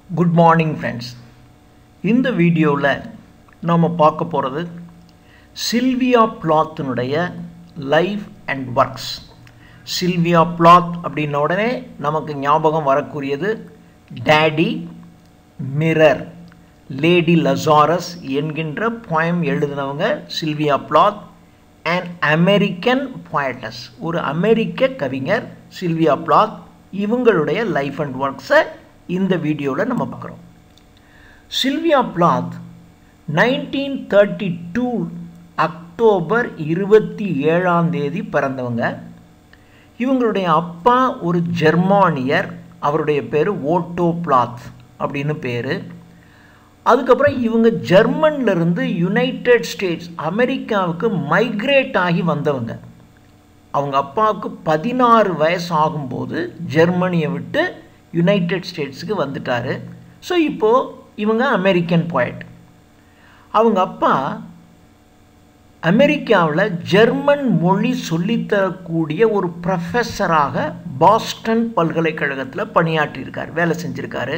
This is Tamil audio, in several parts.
குட் மார்னிங் ஃப்ரெண்ட்ஸ் இந்த வீடியோவில் நாம் பார்க்க போகிறது சில்வியா பிளாத்தினுடைய life and works Sylvia Plath அப்படின்ன உடனே நமக்கு ஞாபகம் வரக்கூடியது டேடி மிரர் லேடி லசாரஸ் என்கின்ற போயம் எழுதினவங்க Sylvia Plath and American poetess ஒரு அமெரிக்க கவிஞர் சில்வியா பிளாத் இவங்களுடைய லைஃப் அண்ட் ஒர்க்ஸை இந்த வீடியோவில் நம்ம பார்க்குறோம் Sylvia Plath nineteen thirty two October இருபத்தி ஏழாம் தேதி பிறந்தவங்க இவங்களுடைய அப்பா ஒரு ஜெர்மானியர் அவருடைய பேர் ஓட்டோ பிளாத் அப்படின்னு பேர் அதுக்கப்புறம் இவங்க ஜெர்மன்லேருந்து யுனைடெட் ஸ்டேட்ஸ் அமெரிக்காவுக்கு மைக்ரேட் ஆகி வந்தவங்க அவங்க அப்பாவுக்கு பதினாறு வயசு ஆகும்போது ஜெர்மனியை விட்டு யுனைடெட் ஸ்டேட்ஸுக்கு வந்துட்டார் ஸோ இப்போது இவங்க அமெரிக்கன் poet அவங்க அப்பா அமெரிக்காவில் ஜெர்மன் மொழி சொல்லித்தரக்கூடிய ஒரு ப்ரொஃபஸராக பாஸ்டன் பல்கலைக்கழகத்தில் பணியாற்றியிருக்கார் வேலை செஞ்சுருக்காரு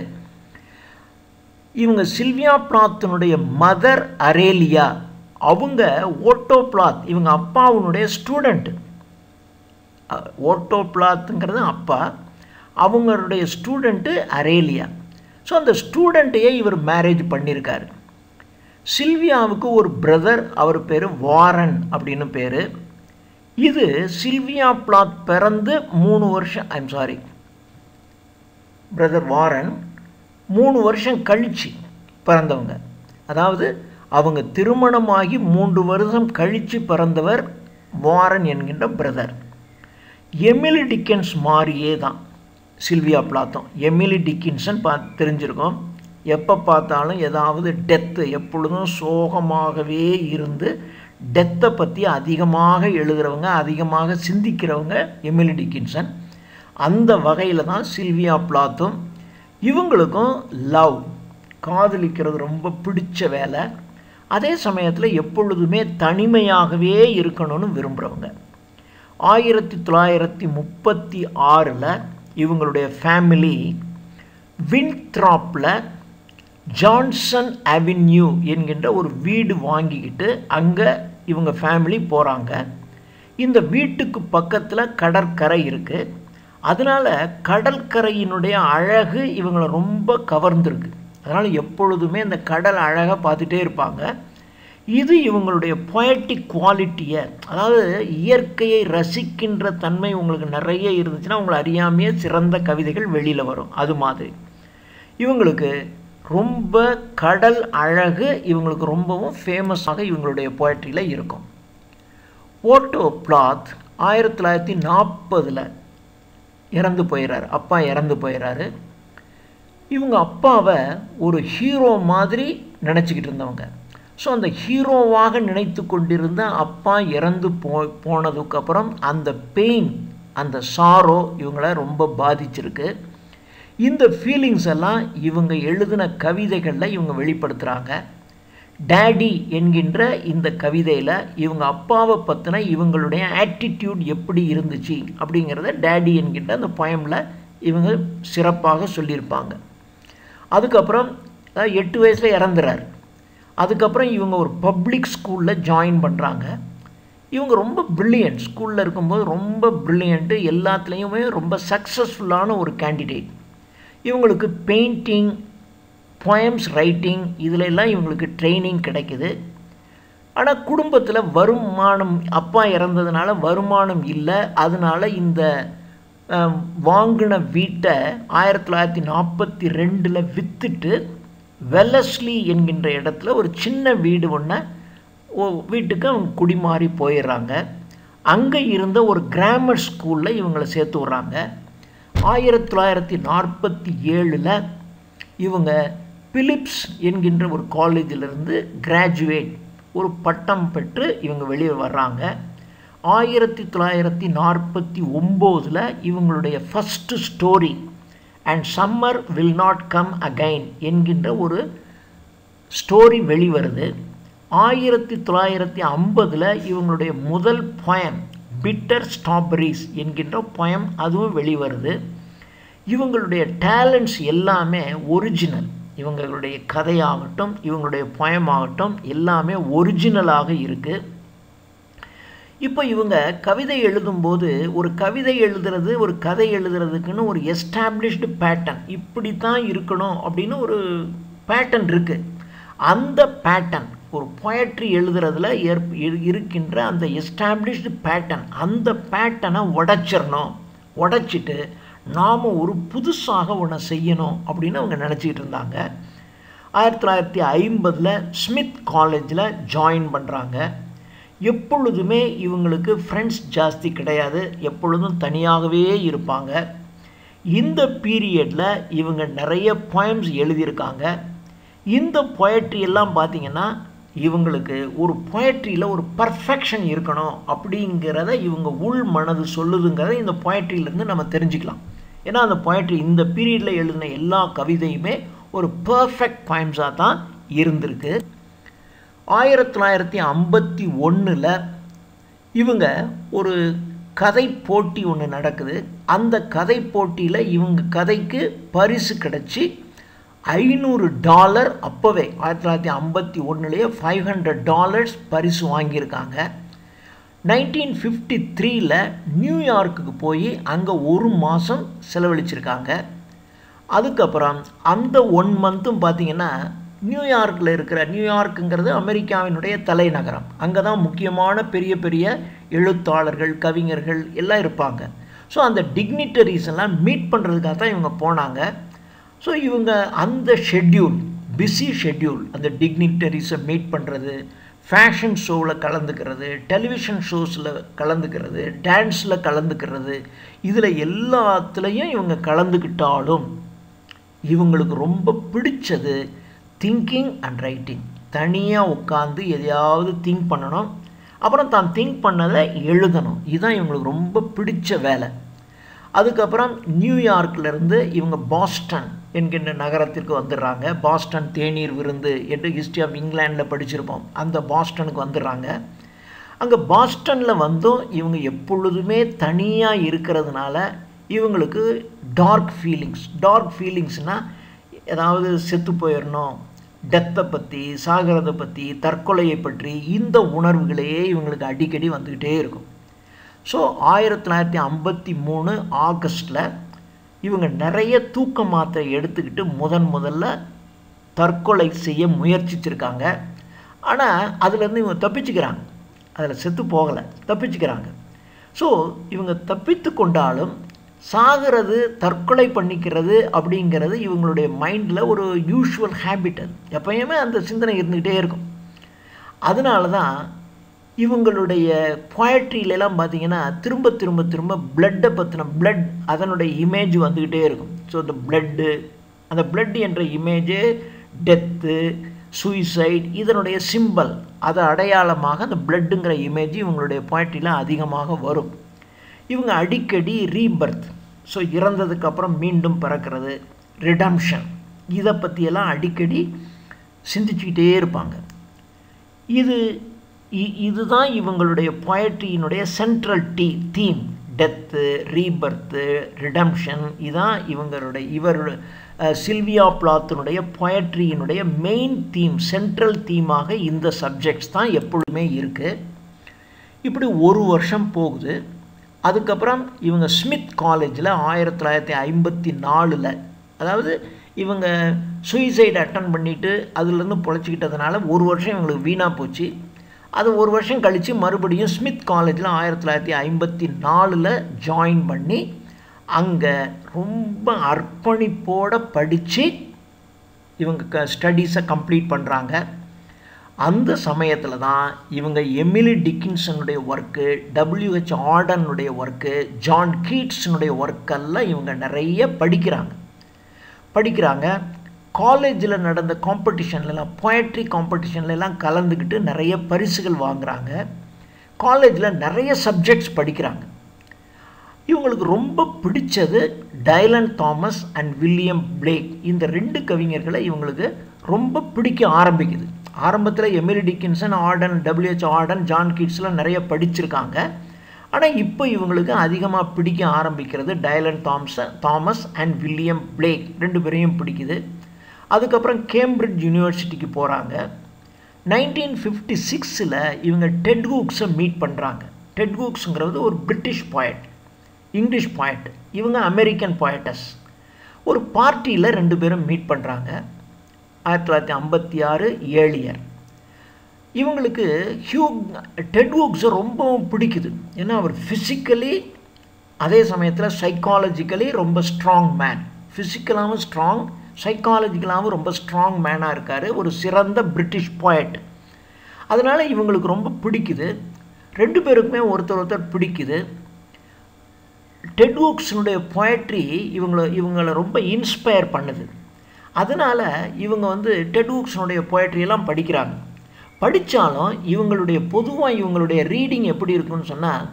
இவங்க சில்வியா பிளாத்தினுடைய மதர் அரேலியா அவங்க ஓட்டோ பிளாத் இவங்க அப்பாவுனுடைய ஸ்டூடெண்ட்டு ஓட்டோ பிளாத்துங்கிறது அப்பா அவங்களுடைய ஸ்டூடெண்ட்டு அரேலியா ஸோ அந்த ஸ்டூடெண்ட்டையே இவர் மேரேஜ் பண்ணியிருக்காரு சில்வியாவுக்கு ஒரு பிரதர் அவர் பேர் வாரன் அப்படின்னு பேர் இது சில்வியா பிளாத் பிறந்து மூணு வருஷம் ஐம் சாரி பிரதர் வாரன் மூணு வருஷம் கழிச்சு பிறந்தவங்க அதாவது அவங்க திருமணமாகி மூன்று வருஷம் கழித்து பிறந்தவர் வாரன் என்கின்ற பிரதர் எமிலி டிக்கன்ஸ் மாதிரியே தான் சில்வியா பிளாத்தோம் எமிலி டிக்கின்சன் பா தெரிஞ்சிருக்கோம் எப்போ பார்த்தாலும் ஏதாவது டெத்து எப்பொழுதும் சோகமாகவே இருந்து டெத்தை பற்றி அதிகமாக எழுதுகிறவங்க அதிகமாக சிந்திக்கிறவங்க எமிலி டிக்கின்சன் அந்த வகையில் தான் சில்வியா பிளாத்தும் இவங்களுக்கும் லவ் காதலிக்கிறது ரொம்ப பிடிச்ச வேலை அதே சமயத்தில் எப்பொழுதுமே தனிமையாகவே இருக்கணும்னு விரும்புகிறவங்க ஆயிரத்தி தொள்ளாயிரத்தி முப்பத்தி ஆறில் இவங்களுடைய ஃபேமிலி வின்த்ராப்பில் ஜான்சன் அவென்யூ என்கின்ற ஒரு வீடு வாங்கிக்கிட்டு அங்கே இவங்க ஃபேமிலி போகிறாங்க இந்த வீட்டுக்கு பக்கத்தில் கடற்கரை இருக்குது அதனால் கடற்கரையினுடைய அழகு இவங்களை ரொம்ப கவர்ந்துருக்கு அதனால் எப்பொழுதுமே இந்த கடல் அழகாக பார்த்துட்டே இருப்பாங்க இது இவங்களுடைய பொயட்டிக் குவாலிட்டியை அதாவது இயற்கையை ரசிக்கின்ற தன்மை உங்களுக்கு நிறைய இருந்துச்சுன்னா உங்களை அறியாமையே சிறந்த கவிதைகள் வெளியில் வரும் அது மாதிரி இவங்களுக்கு ரொம்ப கடல் அழகு இவங்களுக்கு ரொம்பவும் ஃபேமஸாக இவங்களுடைய போய்ட்ரியில் இருக்கும் ஓட்டோ பிளாத் ஆயிரத்தி தொள்ளாயிரத்தி நாற்பதில் இறந்து போயிடுறாரு அப்பா இறந்து போயிடுறாரு இவங்க அப்பாவை ஒரு ஹீரோ மாதிரி நினச்சிக்கிட்டு இருந்தவங்க ஸோ அந்த ஹீரோவாக நினைத்து கொண்டிருந்த அப்பா இறந்து போ போனதுக்கப்புறம் அந்த பெயின் அந்த சாரோ இவங்கள ரொம்ப பாதிச்சிருக்கு இந்த ஃபீலிங்ஸ் எல்லாம் இவங்க எழுதின கவிதைகளில் இவங்க வெளிப்படுத்துகிறாங்க டேடி என்கின்ற இந்த கவிதையில் இவங்க அப்பாவை பற்றின இவங்களுடைய ஆட்டிடியூட் எப்படி இருந்துச்சு அப்படிங்கிறத டேடி என்கின்ற அந்த பயமில் இவங்க சிறப்பாக சொல்லியிருப்பாங்க அதுக்கப்புறம் எட்டு வயசில் இறந்துறாரு அதுக்கப்புறம் இவங்க ஒரு பப்ளிக் ஸ்கூலில் ஜாயின் பண்ணுறாங்க இவங்க ரொம்ப ப்ரில்லியன்ட் ஸ்கூலில் இருக்கும்போது ரொம்ப ப்ரில்லியண்ட்டு எல்லாத்துலேயுமே ரொம்ப சக்ஸஸ்ஃபுல்லான ஒரு கேண்டிடேட் இவங்களுக்கு பெயிண்டிங் பொயம்ஸ் ரைட்டிங் இதில் எல்லாம் இவங்களுக்கு ட்ரைனிங் கிடைக்குது ஆனால் குடும்பத்தில் வருமானம் அப்பா இறந்ததுனால வருமானம் இல்லை அதனால் இந்த வாங்கின வீட்டை ஆயிரத்தி தொள்ளாயிரத்தி நாற்பத்தி ரெண்டில் விற்றுட்டு வெல்லஸ்லி என்கின்ற இடத்துல ஒரு சின்ன வீடு ஒன்று வீட்டுக்கு அவங்க குடிமாறி போயிடுறாங்க அங்கே இருந்த ஒரு கிராமர் ஸ்கூலில் இவங்களை சேர்த்து விட்றாங்க ஆயிரத்தி தொள்ளாயிரத்தி நாற்பத்தி ஏழில் இவங்க பிலிப்ஸ் என்கின்ற ஒரு காலேஜிலிருந்து கிராஜுவேட் ஒரு பட்டம் பெற்று இவங்க வெளியே வர்றாங்க ஆயிரத்தி தொள்ளாயிரத்தி நாற்பத்தி ஒம்போதில் இவங்களுடைய first story and summer will not come again என்கின்ற ஒரு ஸ்டோரி வெளிவருது ஆயிரத்தி தொள்ளாயிரத்தி ஐம்பதில் இவங்களுடைய முதல் பொயம் பிட்டர் ஸ்ட்ராபெரிஸ் என்கின்ற பொயம் அதுவும் வெளிவருது இவங்களுடைய டேலண்ட்ஸ் எல்லாமே ஒரிஜினல் இவங்களுடைய கதையாகட்டும் இவங்களுடைய போயமாகட்டும் எல்லாமே ஒரிஜினலாக இருக்குது இப்போ இவங்க கவிதை எழுதும்போது ஒரு கவிதை எழுதுறது ஒரு கதை எழுதுறதுக்குன்னு ஒரு எஸ்டாப்ளிஷ்டு பேட்டர்ன் இப்படி தான் இருக்கணும் அப்படின்னு ஒரு பேட்டர்ன் இருக்குது அந்த பேட்டர்ன் ஒரு பொயட்ரி எழுதுறதுல ஏற் இருக்கின்ற அந்த எஸ்டாப்ளிஷ்டு பேட்டர்ன் அந்த பேட்டனை உடைச்சிடணும் உடைச்சிட்டு நாம் ஒரு புதுசாக ஒன்று செய்யணும் அப்படின்னு அவங்க நினச்சிக்கிட்டு இருந்தாங்க ஆயிரத்தி தொள்ளாயிரத்தி ஐம்பதில் ஸ்மித் காலேஜில் ஜாயின் பண்ணுறாங்க எப்பொழுதுமே இவங்களுக்கு ஃப்ரெண்ட்ஸ் ஜாஸ்தி கிடையாது எப்பொழுதும் தனியாகவே இருப்பாங்க இந்த பீரியடில் இவங்க நிறைய போயம்ஸ் எழுதியிருக்காங்க இந்த பொயட்ரி எல்லாம் பார்த்திங்கன்னா இவங்களுக்கு ஒரு பொயட்ரியில் ஒரு பர்ஃபெக்ஷன் இருக்கணும் அப்படிங்கிறத இவங்க உள் மனது சொல்லுதுங்கிறத இந்த பொயட்ரியிலேருந்து நம்ம தெரிஞ்சுக்கலாம் ஏன்னா அந்த பொயட்ரி இந்த பீரியடில் எழுதின எல்லா கவிதையுமே ஒரு பர்ஃபெக்ட் பாயிண்ட்ஸாக தான் இருந்திருக்கு ஆயிரத்தி தொள்ளாயிரத்தி ஐம்பத்தி ஒன்றில் இவங்க ஒரு கதை போட்டி ஒன்று நடக்குது அந்த கதை போட்டியில் இவங்க கதைக்கு பரிசு கிடச்சி ஐநூறு டாலர் அப்போவே ஆயிரத்தி தொள்ளாயிரத்தி ஐம்பத்தி ஒன்றுலேயே ஃபைவ் ஹண்ட்ரட் டாலர்ஸ் பரிசு வாங்கியிருக்காங்க நைன்டீன் ஃபிஃப்டி த்ரீயில் நியூயார்க்குக்கு போய் அங்கே ஒரு மாதம் செலவழிச்சிருக்காங்க அதுக்கப்புறம் அந்த ஒன் மந்த்தும் பார்த்திங்கன்னா நியூயார்க்கில் இருக்கிற நியூயார்க்குங்கிறது அமெரிக்காவினுடைய தலைநகரம் அங்கே தான் முக்கியமான பெரிய பெரிய எழுத்தாளர்கள் கவிஞர்கள் எல்லாம் இருப்பாங்க ஸோ அந்த டிக்னிட்டரிஸ் எல்லாம் மீட் பண்ணுறதுக்காக தான் இவங்க போனாங்க ஸோ இவங்க அந்த ஷெட்யூல் பிஸி ஷெட்யூல் அந்த டிக்னிட்டரிஸை மீட் பண்ணுறது ஃபேஷன் ஷோவில் கலந்துக்கிறது டெலிவிஷன் ஷோஸில் கலந்துக்கிறது டான்ஸில் கலந்துக்கிறது இதில் எல்லாத்துலேயும் இவங்க கலந்துக்கிட்டாலும் இவங்களுக்கு ரொம்ப பிடிச்சது திங்கிங் அண்ட் ரைட்டிங் தனியாக உட்காந்து எதையாவது திங்க் பண்ணணும் அப்புறம் தான் திங்க் பண்ணதை எழுதணும் இதுதான் இவங்களுக்கு ரொம்ப பிடிச்ச வேலை அதுக்கப்புறம் நியூயார்க்லேருந்து இவங்க பாஸ்டன் என்கின்ற நகரத்திற்கு வந்துடுறாங்க பாஸ்டன் தேநீர் விருந்து என்று ஹிஸ்ட்ரி ஆஃப் இங்கிலாண்டில் படிச்சிருப்போம் அந்த பாஸ்டனுக்கு வந்துடுறாங்க அங்கே பாஸ்டனில் வந்தும் இவங்க எப்பொழுதுமே தனியாக இருக்கிறதுனால இவங்களுக்கு டார்க் ஃபீலிங்ஸ் டார்க் ஃபீலிங்ஸ்னால் ஏதாவது செத்து போயிடணும் டெத்தை பற்றி சாகிறதை பற்றி தற்கொலையை பற்றி இந்த உணர்வுகளே இவங்களுக்கு அடிக்கடி வந்துக்கிட்டே இருக்கும் ஸோ ஆயிரத்தி தொள்ளாயிரத்தி ஐம்பத்தி மூணு ஆகஸ்டில் இவங்க நிறைய தூக்க மாத்திரை எடுத்துக்கிட்டு முதன் முதல்ல தற்கொலை செய்ய முயற்சிச்சிருக்காங்க ஆனால் அதுலேருந்து இவங்க தப்பிச்சுக்கிறாங்க அதில் செத்து போகலை தப்பிச்சுக்கிறாங்க ஸோ இவங்க தப்பித்து கொண்டாலும் சாகிறது தற்கொலை பண்ணிக்கிறது அப்படிங்கிறது இவங்களுடைய மைண்டில் ஒரு யூஷுவல் ஹேபிட் அது எப்பயுமே அந்த சிந்தனை இருந்துக்கிட்டே இருக்கும் அதனால தான் இவங்களுடைய பொயட்ரியிலலாம் பார்த்தீங்கன்னா திரும்ப திரும்ப திரும்ப பிளட்டை பற்றின பிளட் அதனுடைய இமேஜ் வந்துக்கிட்டே இருக்கும் ஸோ இந்த பிளட்டு அந்த பிளட் என்ற இமேஜு டெத்து சூசைட் இதனுடைய சிம்பல் அது அடையாளமாக அந்த பிளட்டுங்கிற இமேஜ் இவங்களுடைய பொயட்ரியில் அதிகமாக வரும் இவங்க அடிக்கடி ரீபர்த் ஸோ இறந்ததுக்கப்புறம் மீண்டும் பிறக்கிறது ரிடம்ஷன் இதை பற்றியெல்லாம் அடிக்கடி சிந்திச்சுக்கிட்டே இருப்பாங்க இது இதுதான் இவங்களுடைய பொயட்ரியினுடைய central the theme death rebirth redemption இதுதான் இவங்களுடைய இவர் சில்வியா பிளாத்தினுடைய பொயட்ரியினுடைய மெயின் தீம் சென்ட்ரல் தீமாக இந்த சப்ஜெக்ட்ஸ் தான் எப்பொழுதுமே இருக்குது இப்படி ஒரு வருஷம் போகுது அதுக்கப்புறம் இவங்க ஸ்மித் காலேஜில் ஆயிரத்தி தொள்ளாயிரத்தி ஐம்பத்தி நாலில் அதாவது இவங்க சூசைட் அட்டன் பண்ணிவிட்டு அதுலேருந்து பொழைச்சிக்கிட்டதுனால ஒரு வருஷம் இவங்களுக்கு வீணாக போச்சு அது ஒரு வருஷம் கழித்து மறுபடியும் ஸ்மித் காலேஜில் ஆயிரத்தி தொள்ளாயிரத்தி ஐம்பத்தி நாலில் ஜாயின் பண்ணி அங்கே ரொம்ப அர்ப்பணிப்போடு படித்து இவங்க க ஸ்டடீஸை கம்ப்ளீட் பண்ணுறாங்க அந்த சமயத்தில் தான் இவங்க எமிலி டிக்கின்சனுடைய ஒர்க்கு டபிள்யூஹெச் ஆர்டனுடைய ஒர்க்கு ஜான் கீட்ஸனுடைய ஒர்க்கெல்லாம் இவங்க நிறைய படிக்கிறாங்க படிக்கிறாங்க காலேஜில் நடந்த காம்படிஷன்லலாம் பொயட்ரி காம்படிஷன்லலாம் கலந்துக்கிட்டு நிறைய பரிசுகள் வாங்குகிறாங்க காலேஜில் நிறைய சப்ஜெக்ட்ஸ் படிக்கிறாங்க இவங்களுக்கு ரொம்ப பிடிச்சது Dylan Thomas and William Blake இந்த ரெண்டு கவிஞர்களை இவங்களுக்கு ரொம்ப பிடிக்க ஆரம்பிக்குது ஆரம்பத்தில் Emily Dickinson Auden W H Auden John கிட்ஸ்லாம் நிறைய படிச்சிருக்காங்க ஆனால் இப்போ இவங்களுக்கு அதிகமாக பிடிக்க ஆரம்பிக்கிறது டயலன் தாம்ச தாமஸ் அண்ட் வில்லியம் பிளேக் ரெண்டு பேரையும் பிடிக்குது அதுக்கப்புறம் கேம்பிரிட்ஜ் யூனிவர்சிட்டிக்கு போகிறாங்க நைன்டீன் ஃபிஃப்டி சிக்ஸில் இவங்க டெட் ஹூக்ஸை மீட் பண்ணுறாங்க டெட் ஹூக்ஸுங்கிறது ஒரு பிரிட்டிஷ் பாய்ட் இங்கிலீஷ் பாய்ட் இவங்க அமெரிக்கன் பாய்டஸ் ஒரு பார்ட்டியில் ரெண்டு பேரும் மீட் பண்ணுறாங்க ஆயிரத்தி தொள்ளாயிரத்தி ஐம்பத்தி ஆறு ஏழியர் இவங்களுக்கு ஹியூ டெட் ஹூக்ஸை ரொம்பவும் பிடிக்குது ஏன்னா அவர் ஃபிசிக்கலி அதே சமயத்தில் சைக்காலஜிக்கலி ரொம்ப ஸ்ட்ராங் மேன் ஃபிசிக்கலாகவும் ஸ்ட்ராங் சைக்காலஜிக்கலாகவும் ரொம்ப ஸ்ட்ராங் மேனாக இருக்கார் ஒரு சிறந்த பிரிட்டிஷ் பாய்ட் அதனால் இவங்களுக்கு ரொம்ப பிடிக்குது ரெண்டு பேருக்குமே ஒருத்தர் ஒருத்தர் பிடிக்குது டெட்வூக்ஸினுடைய பொயட்ரி இவங்களை இவங்களை ரொம்ப இன்ஸ்பயர் பண்ணுது அதனால் இவங்க வந்து டெட்வூக்ஸினுடைய பொயட்ரியெல்லாம் படிக்கிறாங்க படித்தாலும் இவங்களுடைய பொதுவாக இவங்களுடைய ரீடிங் எப்படி இருக்குன்னு சொன்னால்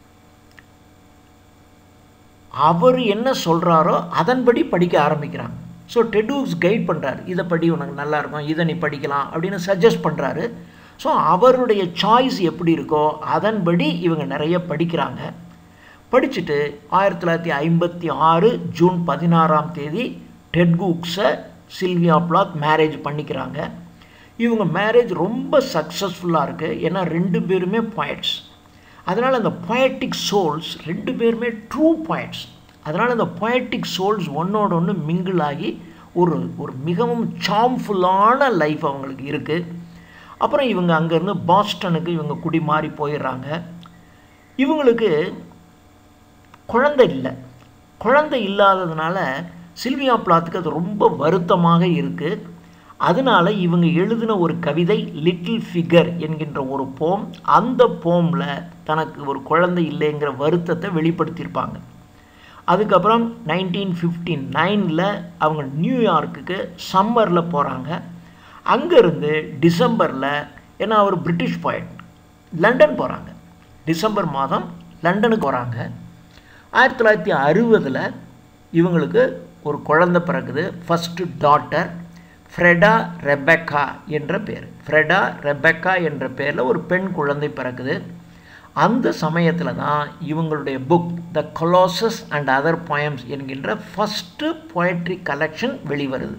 அவர் என்ன சொல்கிறாரோ அதன்படி படிக்க ஆரம்பிக்கிறாங்க ஸோ டெட்வூக்ஸ் கைட் பண்ணுறாரு இதை படி உனக்கு நல்லாயிருக்கும் இதை நீ படிக்கலாம் அப்படின்னு சஜஸ்ட் பண்ணுறாரு ஸோ அவருடைய சாய்ஸ் எப்படி இருக்கோ அதன்படி இவங்க நிறைய படிக்கிறாங்க படிச்சுட்டு ஆயிரத்தி தொள்ளாயிரத்தி ஐம்பத்தி ஆறு ஜூன் பதினாறாம் தேதி டெட்கூக்ஸை சில்வியா பிளாத் மேரேஜ் பண்ணிக்கிறாங்க இவங்க மேரேஜ் ரொம்ப சக்ஸஸ்ஃபுல்லாக இருக்குது ஏன்னா ரெண்டு பேருமே பாயிண்ட்ஸ் அதனால் அந்த பொயட்டிக் சோல்ஸ் ரெண்டு பேருமே ட்ரூ பாயிண்ட்ஸ் அதனால் அந்த பொயட்டிக் சோல்ஸ் ஒன்றோட ஒன்று மிங்கிள் ஆகி ஒரு ஒரு மிகவும் சாம்ஃபுல்லான லைஃப் அவங்களுக்கு இருக்குது அப்புறம் இவங்க அங்கேருந்து பாஸ்டனுக்கு இவங்க குடி மாறி போயிடுறாங்க இவங்களுக்கு குழந்தை இல்லை குழந்தை இல்லாததுனால சில்வியா பிளாத்துக்கு அது ரொம்ப வருத்தமாக இருக்குது அதனால இவங்க எழுதின ஒரு கவிதை லிட்டில் ஃபிகர் என்கின்ற ஒரு போம் அந்த போமில் தனக்கு ஒரு குழந்தை இல்லைங்கிற வருத்தத்தை வெளிப்படுத்தியிருப்பாங்க அதுக்கப்புறம் நைன்டீன் ஃபிஃப்டி நைனில் அவங்க நியூயார்க்குக்கு சம்மரில் போகிறாங்க அங்கேருந்து டிசம்பரில் ஏன்னா அவர் பிரிட்டிஷ் பாயிண்ட் லண்டன் போகிறாங்க டிசம்பர் மாதம் லண்டனுக்கு போகிறாங்க ஆயிரத்தி தொள்ளாயிரத்தி அறுபதில் இவங்களுக்கு ஒரு குழந்தை பிறகுது ஃபஸ்ட்டு டாட்டர் ஃப்ரெடா ரெபெக்கா என்ற பேர் ஃப்ரெடா ரெபெக்கா என்ற பேரில் ஒரு பெண் குழந்தை பிறக்குது அந்த சமயத்தில் தான் இவங்களுடைய book the Colossus and other poems என்கின்ற ஃபஸ்ட்டு poetry கலெக்ஷன் வெளிவருது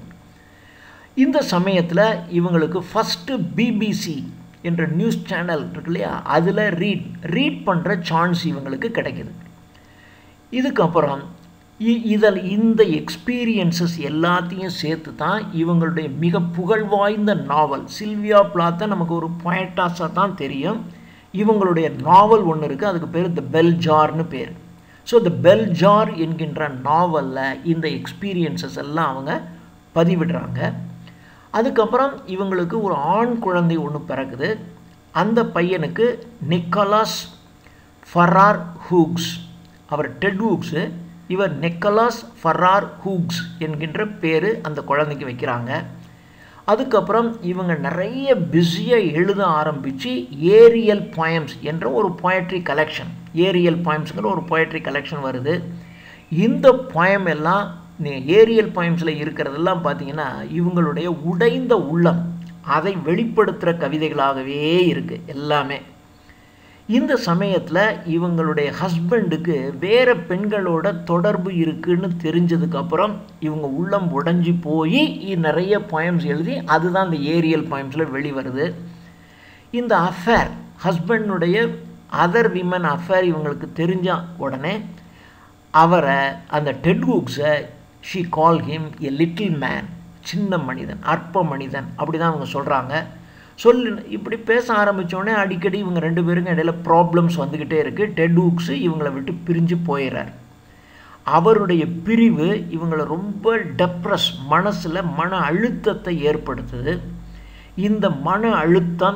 இந்த சமயத்தில் இவங்களுக்கு ஃபஸ்ட்டு பிபிசி என்ற நியூஸ் சேனல் இருக்கு இல்லையா அதில் ரீட் ரீட் பண்ணுற சான்ஸ் இவங்களுக்கு கிடைக்குது இதுக்கப்புறம் இ- இதில் இந்த எக்ஸ்பீரியன்சஸ் எல்லாத்தையும் சேர்த்து தான் இவங்களுடைய மிக புகழ் வாய்ந்த நாவல் சில்வியா பிளாத்தை நமக்கு ஒரு பாயிண்டாஸாக தான் தெரியும் இவங்களுடைய நாவல் ஒன்று இருக்குது அதுக்கு பேர் த பெல் ஜார்னு பேர் ஸோ த பெல் ஜார் என்கின்ற நாவலில் இந்த எக்ஸ்பீரியன்சஸ் எல்லாம் அவங்க பதிவிடுறாங்க அதுக்கப்புறம் இவங்களுக்கு ஒரு ஆண் குழந்தை ஒன்று பிறக்குது அந்த பையனுக்கு நிக்கோலாஸ் ஃபரார் ஹூக்ஸ் அவர் டெட் ஹூக்ஸு இவர் நிக்கோலாஸ் ஃபரார் ஹூக்ஸ் என்கின்ற பேர் அந்த குழந்தைக்கு வைக்கிறாங்க அதுக்கப்புறம் இவங்க நிறைய பிஸியாக எழுத ஆரம்பித்து ஏரியல் poems என்ற ஒரு poetry கலெக்ஷன் ஏரியல் poemsங்கிற ஒரு poetry கலெக்ஷன் வருது இந்த poem எல்லாம் ஏரியல் poemsல இருக்கிறதெல்லாம் பார்த்தீங்கன்னா இவங்களுடைய உடைந்த உள்ளம் அதை வெளிப்படுத்துகிற கவிதைகளாகவே இருக்குது எல்லாமே இந்த சமயத்தில் இவங்களுடைய ஹஸ்பண்டுக்கு வேறு பெண்களோட தொடர்பு இருக்குன்னு தெரிஞ்சதுக்கப்புறம் இவங்க உள்ளம் உடைஞ்சு போய் நிறைய poems எழுதி அதுதான் இந்த ஏரியல் poemsல வெளிவருது இந்த அஃபேர் ஹஸ்பண்டுடைய அதர் விமன் அஃபேர் இவங்களுக்கு தெரிஞ்ச உடனே அவரை அந்த டெட் ஹூக்ஸை she call him a little man சின்ன மனிதன் அற்ப மனிதன் அப்படி தான் அவங்க சொல்கிறாங்க சொல்லு இப்படி பேச ஆரம்பித்தோடனே அடிக்கடி இவங்க ரெண்டு பேருக்கும் இடையில ப்ராப்ளம்ஸ் வந்துக்கிட்டே இருக்குது டெட் ஹூக்ஸு இவங்களை விட்டு பிரிஞ்சு போயிடுறார் அவருடைய பிரிவு இவங்களை ரொம்ப டெப்ரஸ் மனசில் மன அழுத்தத்தை ஏற்படுத்துது இந்த மன அழுத்தம்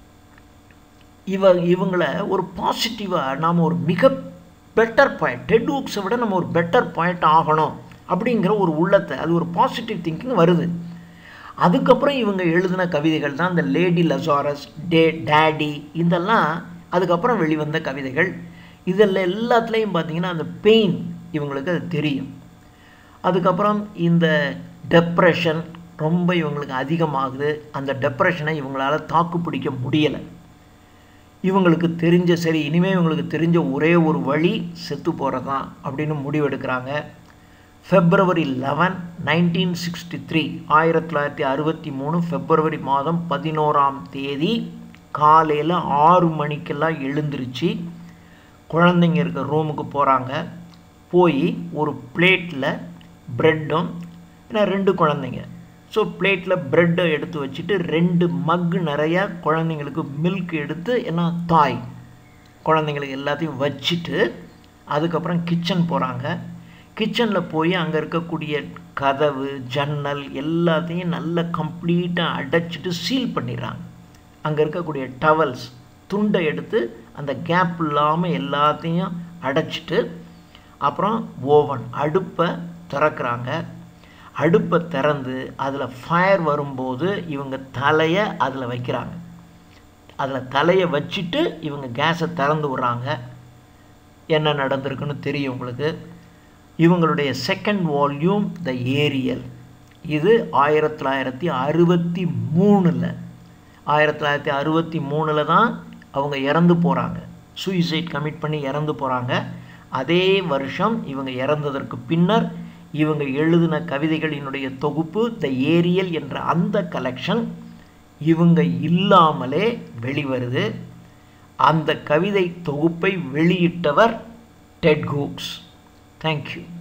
இவ இவங்களை ஒரு பாசிட்டிவாக நாம் ஒரு மிக பெட்டர் பாயிண்ட் டெட் ஹூக்ஸை விட நம்ம ஒரு பெட்டர் பாயிண்ட் ஆகணும் அப்படிங்கிற ஒரு உள்ளத்தை அது ஒரு பாசிட்டிவ் திங்கிங் வருது அதுக்கப்புறம் இவங்க எழுதின கவிதைகள் தான் இந்த லேடி லசாரஸ் டே டேடி இதெல்லாம் அதுக்கப்புறம் வெளிவந்த கவிதைகள் இதில் எல்லாத்துலேயும் பார்த்தீங்கன்னா அந்த பெயின் இவங்களுக்கு அது தெரியும் அதுக்கப்புறம் இந்த டெப்ரெஷன் ரொம்ப இவங்களுக்கு அதிகமாகுது அந்த டெப்ரெஷனை இவங்களால தாக்கு பிடிக்க முடியலை இவங்களுக்கு தெரிஞ்ச சரி இனிமேல் இவங்களுக்கு தெரிஞ்ச ஒரே ஒரு வழி செத்து போகிறது தான் அப்படின்னு முடிவெடுக்கிறாங்க February eleven nineteen sixty three ஆயிரத்தி தொள்ளாயிரத்தி அறுபத்தி மூணு ஃபெப்ரவரி மாதம் பதினோராம் தேதி காலையில் ஆறு மணிக்கெல்லாம் எழுந்திருச்சு குழந்தைங்க இருக்க ரூமுக்கு போகிறாங்க போய் ஒரு பிளேட்டில் ப்ரெட்டும் ஏன்னா ரெண்டு குழந்தைங்க ஸோ பிளேட்டில் ப்ரெட்டை எடுத்து வச்சுட்டு ரெண்டு மக்கு நிறையா குழந்தைங்களுக்கு மில்க் எடுத்து ஏன்னா தாய் குழந்தைங்களுக்கு எல்லாத்தையும் வச்சுட்டு அதுக்கப்புறம் கிச்சன் போகிறாங்க கிச்சனில் போய் அங்கே இருக்கக்கூடிய கதவு ஜன்னல் எல்லாத்தையும் நல்லா கம்ப்ளீட்டாக அடைச்சிட்டு சீல் பண்ணிடுறாங்க அங்கே இருக்கக்கூடிய டவல்ஸ் துண்டை எடுத்து அந்த கேப் இல்லாமல் எல்லாத்தையும் அடைச்சிட்டு அப்புறம் ஓவன் அடுப்பை திறக்கிறாங்க அடுப்பை திறந்து அதில் ஃபயர் வரும்போது இவங்க தலையை அதில் வைக்கிறாங்க அதில் தலையை வச்சுட்டு இவங்க கேஸை திறந்து விட்றாங்க என்ன நடந்திருக்குன்னு தெரியும் உங்களுக்கு இவங்களுடைய செகண்ட் வால்யூம் த ஏரியல் இது ஆயிரத்தி தொள்ளாயிரத்தி அறுபத்தி மூணில் ஆயிரத்தி தொள்ளாயிரத்தி அறுபத்தி மூணில் தான் அவங்க இறந்து போகிறாங்க சூசைட் கமிட் பண்ணி இறந்து போகிறாங்க அதே வருஷம் இவங்க இறந்ததற்கு பின்னர் இவங்க எழுதின கவிதைகளினுடைய தொகுப்பு த ஏரியல் என்ற அந்த கலெக்ஷன் இவங்க இல்லாமலே வெளிவருது அந்த கவிதை தொகுப்பை வெளியிட்டவர் டெட் கூக்ஸ் தேங்க்யூ